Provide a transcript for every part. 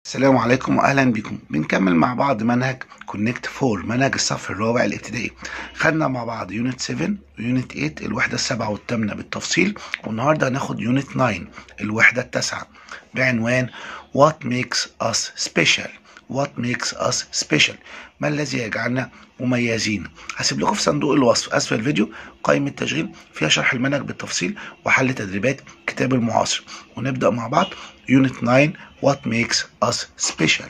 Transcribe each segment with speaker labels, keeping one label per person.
Speaker 1: السلام عليكم واهلا بكم بنكمل مع بعض منهج كونكت 4 منهج الصف الرابع الابتدائي خدنا مع بعض يونت 7 ويونت 8 الوحده السابعه والثامنه بالتفصيل والنهارده هناخد يونت 9 الوحده التاسعه بعنوان What makes us special What makes us special ما الذي يجعلنا مميزين هسيب لكم في صندوق الوصف اسفل الفيديو قائمه تشغيل فيها شرح المنهج بالتفصيل وحل تدريبات كتاب المعاصر ونبدا مع بعض يونت 9 What makes us special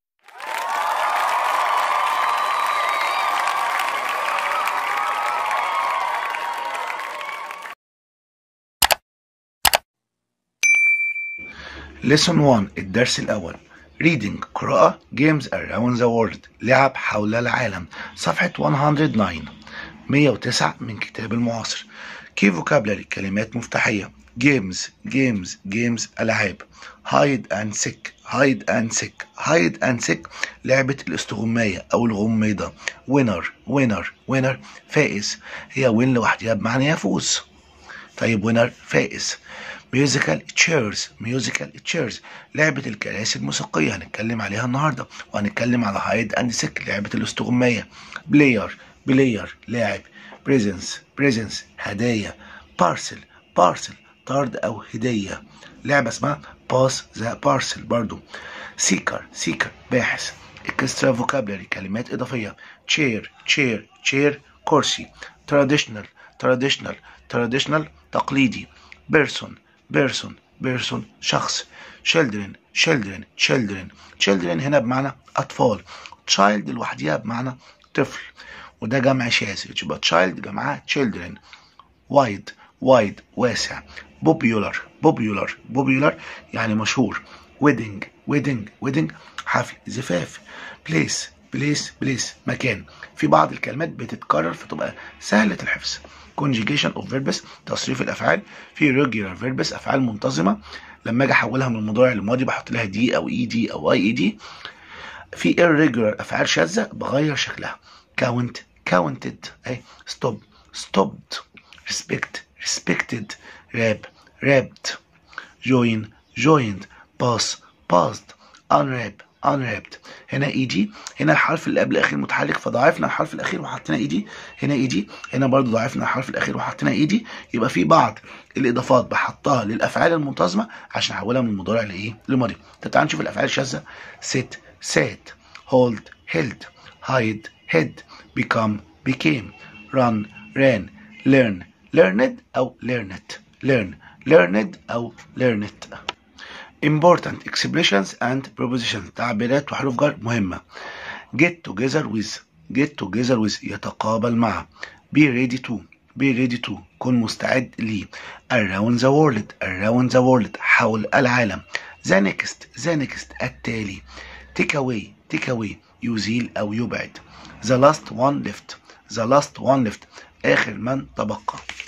Speaker 1: Lesson 1 الدرس الأول Reading قراءة Games around the world لعب حول العالم صفحة 109 109 من كتاب المعاصر Key vocabulary كلمات مفتاحية Games Games Games ألعاب Hide and seek Hide and seek Hide and seek لعبة الاستغماية أو الغميضة Winner Winner Winner فائز هي وين لوحدها بمعنى يفوز طيب وينر فائز ميوزيكال تشيرز ميوزيكال تشيرز لعبة الكراسي الموسيقية هنتكلم عليها النهاردة وهنتكلم على هايد اند سيك لعبة الاستغماية بلاير بلاير لاعب بريزنس بريزنس هدايا بارسل بارسل طرد او هدية لعبة اسمها باس ذا بارسل برضو سيكر سيكر باحث اكسترا فوكابلري كلمات اضافية تشير تشير تشير كرسي تراديشنال تراديشنال تراديشنال تقليدي بيرسون بيرسون بيرسون شخص children children children children هنا بمعنى أطفال child لوحديها بمعنى طفل وده جمع شاذ يبقى child جمعها children wide wide واسع popular popular popular يعني مشهور wedding wedding wedding حفل زفاف place place place مكان في بعض الكلمات بتتكرر فتبقى سهلة الحفظ conjugation of verbs تصريف الافعال في regular verbs افعال منتظمه لما اجي احولها من المضارع للماضي بحط لها دي او اي دي او اي اي دي في irregular افعال شاذه بغير شكلها count counted اهي stop stopped respect respected rap rapped join joined pass passed unwrap unwrapped هنا اي دي هنا الحرف اللي قبل الاخير متحرك فضاعفنا الحرف الاخير وحطينا اي دي هنا اي دي هنا برضو ضاعفنا الحرف الاخير وحطينا اي دي يبقى في بعض الاضافات بحطها للافعال المنتظمه عشان احولها من المضارع لايه لماضي طب تعال نشوف الافعال الشاذه sit sat hold held hide hid become became run ran learn learned او learned learn learned او learned important expressions and prepositions تعبيرات وحروف جر مهمة get together with get together with يتقابل مع be ready to be ready to كن مستعد لي around the world around the world حول العالم the next the next التالي take away take away يزيل أو يبعد the last one left the last one left آخر من تبقى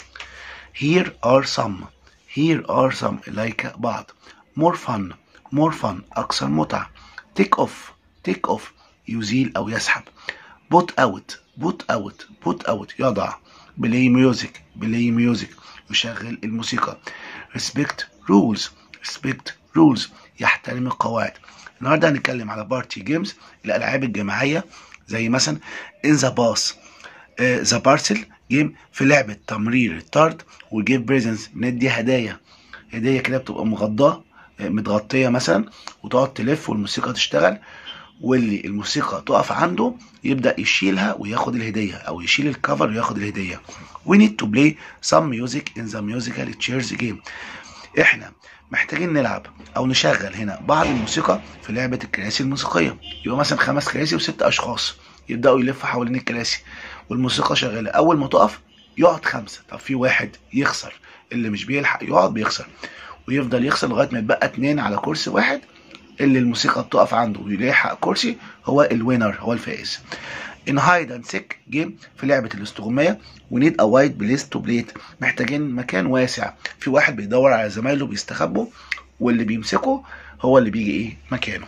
Speaker 1: here are some here are some إليك بعض more fun more fun أكثر متعة take off take off يزيل أو يسحب put out put out put out يضع play music play music يشغل الموسيقى respect rules respect rules يحترم القواعد النهارده هنتكلم على بارتي جيمز الألعاب الجماعية زي مثلا in the bus ذا بارسل جيم في لعبة تمرير الطرد وجيف بريزنس ندي هدايا هدية كده بتبقى مغطاة متغطية مثلا وتقعد تلف والموسيقى تشتغل واللي الموسيقى تقف عنده يبدأ يشيلها وياخد الهدية أو يشيل الكفر وياخد الهدية We need to play some music in the musical chairs game احنا محتاجين نلعب او نشغل هنا بعض الموسيقى في لعبة الكراسي الموسيقية يبقى مثلا خمس كراسي وست اشخاص يبدأوا يلفوا حوالين الكراسي والموسيقى شغالة اول ما تقف يقعد خمسة طب في واحد يخسر اللي مش بيلحق يقعد بيخسر ويفضل يخسر لغايه ما يتبقى اتنين على كرسي واحد اللي الموسيقى بتقف عنده ويلاحق كرسي هو الوينر هو الفائز ان هايد اند سيك جيم في لعبه الاستغمايه ونيد ا وايد بليس تو بليت محتاجين مكان واسع في واحد بيدور على زمايله بيستخبوا واللي بيمسكه هو اللي بيجي ايه مكانه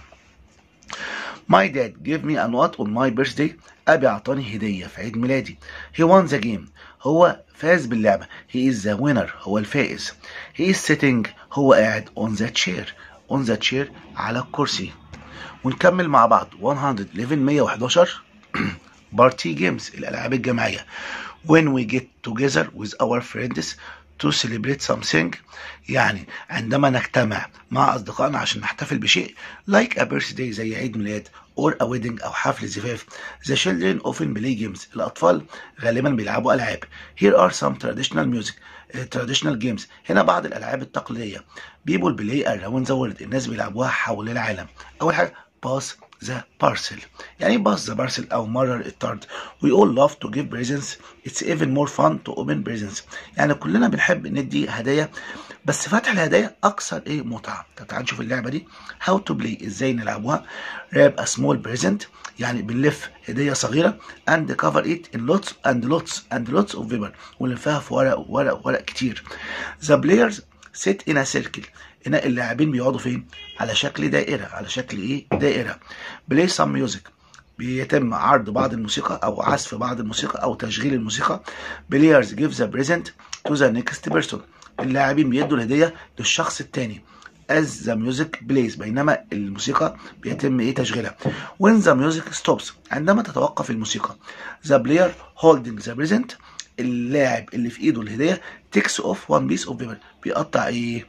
Speaker 1: My dad gave me a note on my birthday. أبي أعطاني هدية في عيد ميلادي. He won the game. هو فاز باللعبة. He is the winner. هو الفائز. He is sitting. هو قاعد on the chair. On the chair على الكرسي. ونكمل مع بعض 111 111 بارتي جيمز الالعاب الجماعيه when we get together with our friends to celebrate something يعني عندما نجتمع مع أصدقائنا عشان نحتفل بشيء like a birthday زي عيد ميلاد or a wedding أو حفل زفاف the children often play games الأطفال غالبا بيلعبوا ألعاب here are some traditional music uh, traditional games هنا بعض الألعاب التقليدية people play around the world الناس بيلعبوها حول العالم أول حاجة pass the parcel يعني باص the parcel أو مرر الطرد we all love to give presents it's even more fun to open presents يعني كلنا بنحب ندي هدايا بس فتح الهدايا أكثر إيه متعة طب تعال نشوف اللعبة دي how to play إزاي نلعبوها wrap a small present يعني بنلف هدية صغيرة and cover it in lots and lots and lots of paper ونلفها في ورق ورق ورق كتير the players sit in a circle هنا اللاعبين بيقعدوا فين؟ على شكل دائرة على شكل ايه؟ دائرة play some music بيتم عرض بعض الموسيقى او عزف بعض الموسيقى او تشغيل الموسيقى players give the present to the next person اللاعبين بيدوا الهدية للشخص التاني as the music plays بينما الموسيقى بيتم ايه تشغيلها when the music stops عندما تتوقف الموسيقى the player holding the present اللاعب اللي في ايده الهدية takes off one piece of paper بيقطع ايه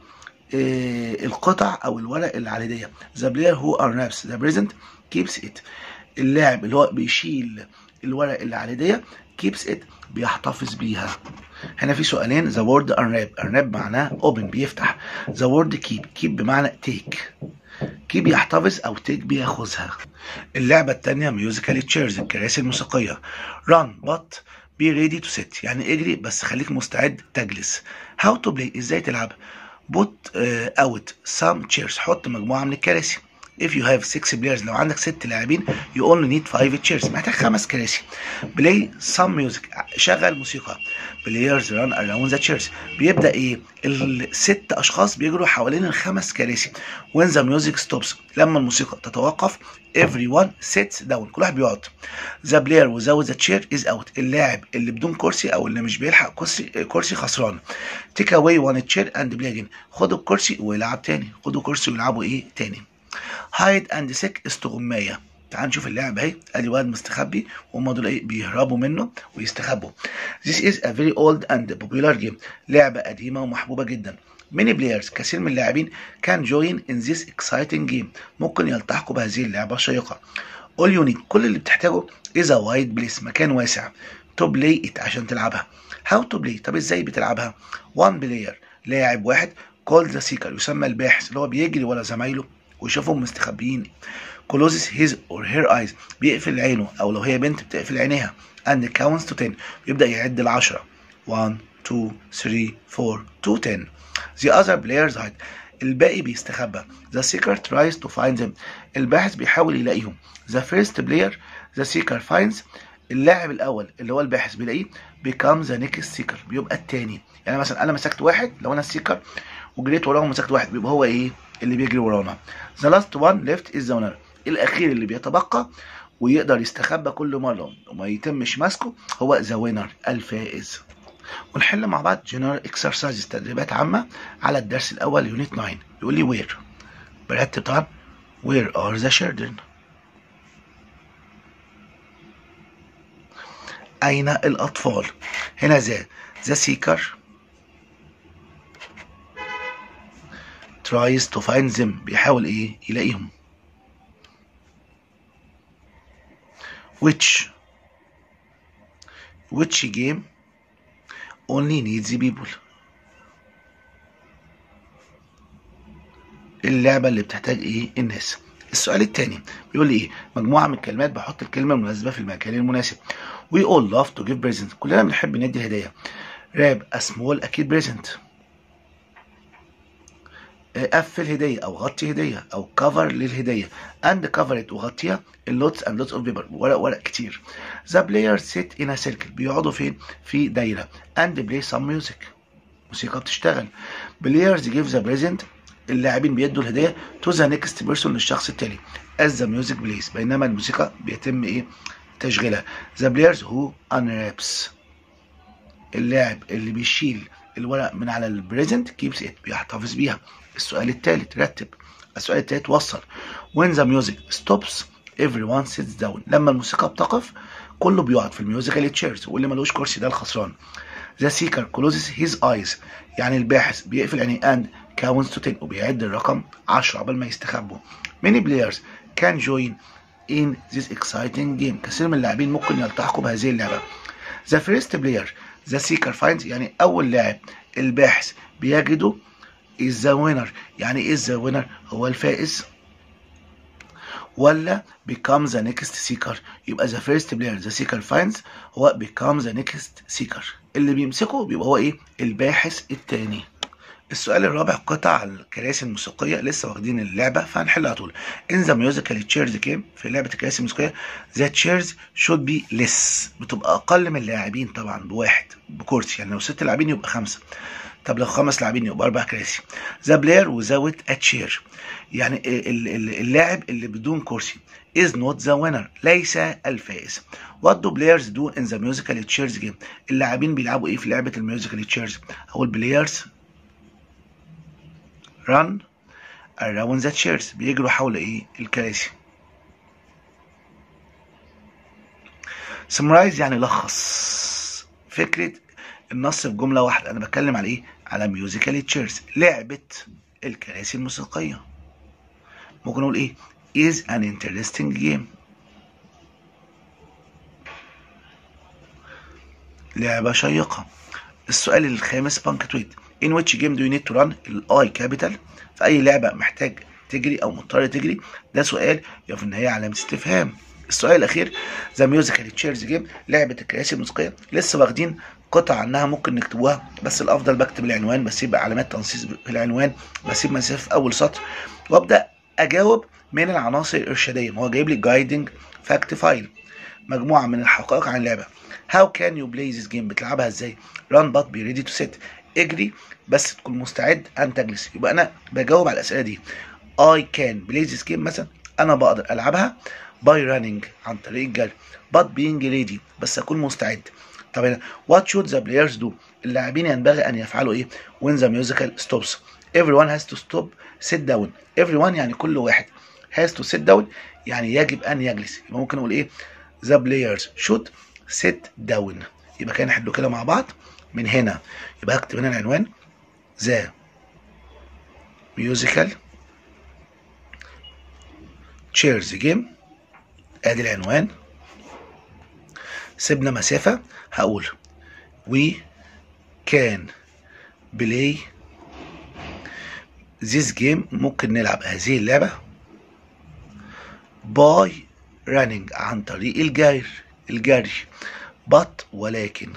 Speaker 1: إيه القطع او الورق اللي على الهديه the player who unwraps the present keeps it اللاعب اللي هو بيشيل الورق اللي على الهديه keeps it بيحتفظ بيها هنا في سؤالين the word unwrap unwrap معناه open بيفتح the word keep keep بمعنى take keep يحتفظ او take بياخذها اللعبة التانية musical chairs الكراسي الموسيقية run but be ready to sit يعني اجري بس خليك مستعد تجلس how to play ازاي تلعب put uh, out some chairs حط مجموعة من الكراسي if you have six players لو عندك ست لاعبين you only need five chairs محتاج خمس كراسي play some music شغل موسيقى players run around the chairs بيبدأ ايه الست اشخاص بيجروا حوالين الخمس كراسي when the music stops لما الموسيقى تتوقف everyone sits down كل واحد بيقعد the player without the chair is out اللاعب اللي بدون كرسي او اللي مش بيلحق كرسي كرسي خسران take away one chair and play again خدوا الكرسي ويلعب تاني خدوا كرسي ويلعبوا ايه تاني هايد اند سيك استغماية تعال نشوف اللعبة اهي ادي واد مستخبي وهم دول ايه بيهربوا منه ويستخبوا This is a very old and popular game لعبة قديمة ومحبوبة جدا many players كثير من اللاعبين can join in this exciting game ممكن يلتحقوا بهذه اللعبة الشيقة all you need كل اللي بتحتاجه is a wide place مكان واسع to play it عشان تلعبها how to play طب ازاي بتلعبها one player لاعب واحد called the seeker يسمى الباحث اللي هو بيجري ورا زمايله ويشوفهم مستخبيين closes his or her eyes بيقفل عينه او لو هي بنت بتقفل عينيها and counts to 10 بيبدأ يعد العشرة 1 2 3 4 2 10 the other players hide الباقي بيستخبى the seeker tries to find them الباحث بيحاول يلاقيهم the first player the seeker finds اللاعب الاول اللي هو الباحث بيلاقيه becomes the next seeker بيبقى التاني يعني مثلا انا مسكت واحد لو انا السيكر وجريت وراهم ومسكت واحد بيبقى هو ايه اللي بيجري ورانا the last one left is the winner الاخير اللي بيتبقى ويقدر يستخبى كل مره وما يتمش ماسكه هو ذا وينر الفائز ونحل مع بعض جنرال اكسرسايز تدريبات عامه على الدرس الاول يونت 9 يقول لي وير برتب طبعا وير ار ذا children اين الاطفال هنا ذا ذا سيكر tries to find them بيحاول ايه يلاقيهم which which game only needs people اللعبة اللي بتحتاج ايه الناس السؤال التاني بيقول لي ايه مجموعة من الكلمات بحط الكلمة المناسبة في المكان المناسب we all love to give presents كلنا بنحب ندي هدايا راب a small اكيد present قفل هدية أو غطي هدية أو كفر للهدية and cover it وغطيها اللوتس and lots of paper ورق ورق كتير the players sit in a circle بيقعدوا فين في دايرة and play some music موسيقى بتشتغل players give the present اللاعبين بيدوا الهدية to the next person للشخص التالي as the music plays بينما الموسيقى بيتم ايه تشغيلها the players who unwraps اللاعب اللي بيشيل الورق من على البريزنت كيبس ات بيحتفظ بيها السؤال الثالث رتب السؤال التالت وصل when the music stops everyone sits down لما الموسيقى بتقف كله بيقعد في الميوزيكال تشيرز واللي ملوش كرسي ده الخسران the seeker closes his eyes يعني الباحث بيقفل عينيه and counts to 10 وبيعد الرقم 10 قبل ما يستخبوا many players can join in this exciting game كثير من اللاعبين ممكن يلتحقوا بهذه اللعبة the first player the seeker finds يعني أول لاعب الباحث بيجده is the winner يعني is the winner هو الفائز ولا become the next seeker يبقى the first player the seeker finds هو become the next seeker اللي بيمسكه بيبقى هو ايه الباحث التاني السؤال الرابع قطع الكراسي الموسيقية لسه واخدين اللعبة فهنحلها على طول in the musical chairs game في لعبة الكراسي الموسيقية the chairs should be less بتبقى أقل من اللاعبين طبعا بواحد بكرسي يعني لو ست لاعبين يبقى خمسة طب لو خمس لاعبين يبقى أربع كراسي the player without a chair يعني اللاعب اللي بدون كرسي is not the winner ليس الفائز what do players do in the musical chairs game اللاعبين بيلعبوا ايه في لعبة الميوزيكال chairs هو البلايرز run around the chairs بيجروا حول ايه الكراسي summarize يعني لخص فكرة النص في جملة واحدة أنا بتكلم على إيه؟ على ميوزيكال تشيرز لعبة الكراسي الموسيقية ممكن نقول إيه؟ is an interesting game لعبة شيقة السؤال الخامس بانكتويت in which game do you need to run الاي كابيتال في اي لعبه محتاج تجري او مضطر تجري ده سؤال يبقى في النهايه علامه استفهام السؤال الاخير ذا ميوزيكال تشيرز جيم لعبه الكراسي الموسيقيه لسه واخدين قطع عنها ممكن نكتبوها بس الافضل بكتب العنوان بسيب علامات تنصيص في العنوان بسيب مسافه في اول سطر وابدا اجاوب من العناصر الارشاديه ما هو جايب لي جايدنج فاكت فايل مجموعه من الحقائق عن اللعبه هاو كان يو بلاي ذيس جيم بتلعبها ازاي ران بات بي ريدي تو سيت اجري بس تكون مستعد ان تجلس يبقى انا بجاوب على الاسئله دي I can play this game مثلا انا بقدر العبها by running عن طريق الجري but being ready بس اكون مستعد طب هنا what should the players do اللاعبين ينبغي ان يفعلوا ايه when the musical stops everyone has to stop sit down everyone يعني كل واحد has to sit down يعني يجب ان يجلس يبقى ممكن نقول ايه the players should sit down يبقى كده نحله كده مع بعض من هنا يبقى هكتب هنا العنوان ذا ميوزيكال تشيرز جيم ادي العنوان سيبنا مسافة هقول we can play this game ممكن نلعب هذه اللعبة by running عن طريق الجري الجري but ولكن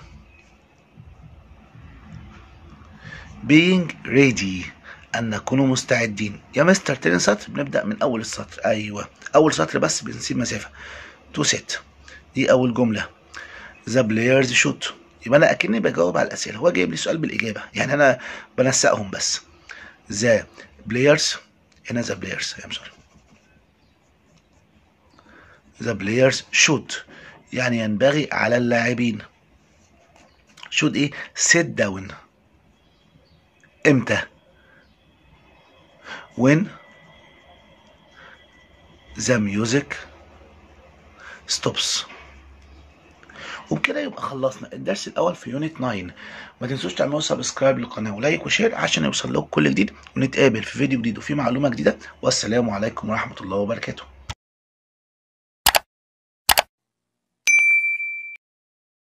Speaker 1: being ready أن نكون مستعدين يا مستر تاني سطر بنبدأ من أول السطر أيوه أول سطر بس بنسيب مسافة تو set دي أول جملة the players shoot يبقى أنا أكني بجاوب على الأسئلة هو جايب لي سؤال بالإجابة يعني أنا بنسقهم بس the players هنا the players I'm sorry the players should يعني ينبغي على اللاعبين should ايه sit down امتى when the music stops وبكده يبقى خلصنا الدرس الاول في يونت 9 ما تنسوش تعملوا سبسكرايب للقناه ولايك وشير عشان يوصل لكم كل جديد ونتقابل في فيديو جديد وفي معلومه جديده والسلام عليكم ورحمه الله وبركاته